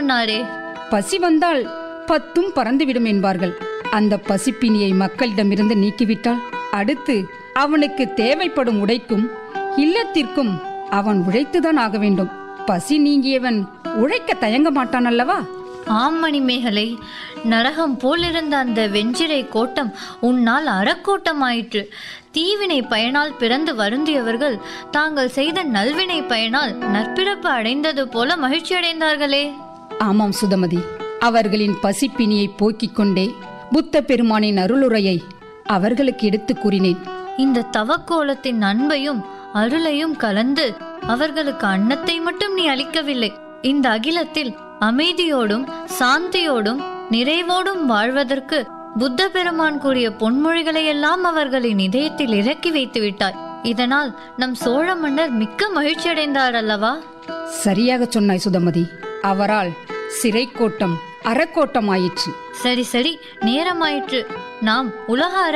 சொன்னாரே பசி வந்தால் பத்தும் பறந்துவிடும் என்பார்கள் அந்த பசிப்பினியை மக்களிடமிருந்து நீக்கிவிட்டால் அடுத்து அவனுக்கு தேவைப்படும் உடைக்கும் இல்லத்திற்கும் அவன் உழைத்துதான் ஆக வேண்டும் பசி நீங்கியவன் உழைக்க தயங்க மாட்டான் அல்லவா ஆம் மணிமேகலை நரகம் போலிருந்த அந்த வெஞ்சிரை கோட்டம் உன்னால் அறக்கோட்டமாயிற்று தீவினை பயனால் பிறந்து வருந்தியவர்கள் தாங்கள் செய்த நல்வினை பயனால் நற்பிறப்பு அடைந்தது போல மகிழ்ச்சி அடைந்தார்களே ஆமாம் சுதமதி அவர்களின் பசிப்பினியை போக்கிக் கொண்டே புத்த பெருமானின் அருளுரையை அவர்களுக்கு எடுத்துக் கூறினேன் இந்த தவக்கோலத்தின் அன்பையும் அருளையும் கலந்து அவர்களுக்கு அன்னத்தை மட்டும் நீ அளிக்கவில்லை இந்த அகிலத்தில் அமைதியோடும் சாந்தியோடும் நிறைவோடும் வாழ்வதற்கு புத்த பெருமான் கூறிய பொன்மொழிகளை எல்லாம் அவர்களின் இதயத்தில் இறக்கி வைத்து விட்டாய் இதனால் நம் சோழ மன்னர் மிக்க மகிழ்ச்சி அடைந்தார் அல்லவா சரியாக சொன்னாய் சுதமதி அவரால் சிறைக்கோட்டம் அறக்கோட்டம் ஆயிற்று சரி சரி நேரமாயிற்று நாம் உலக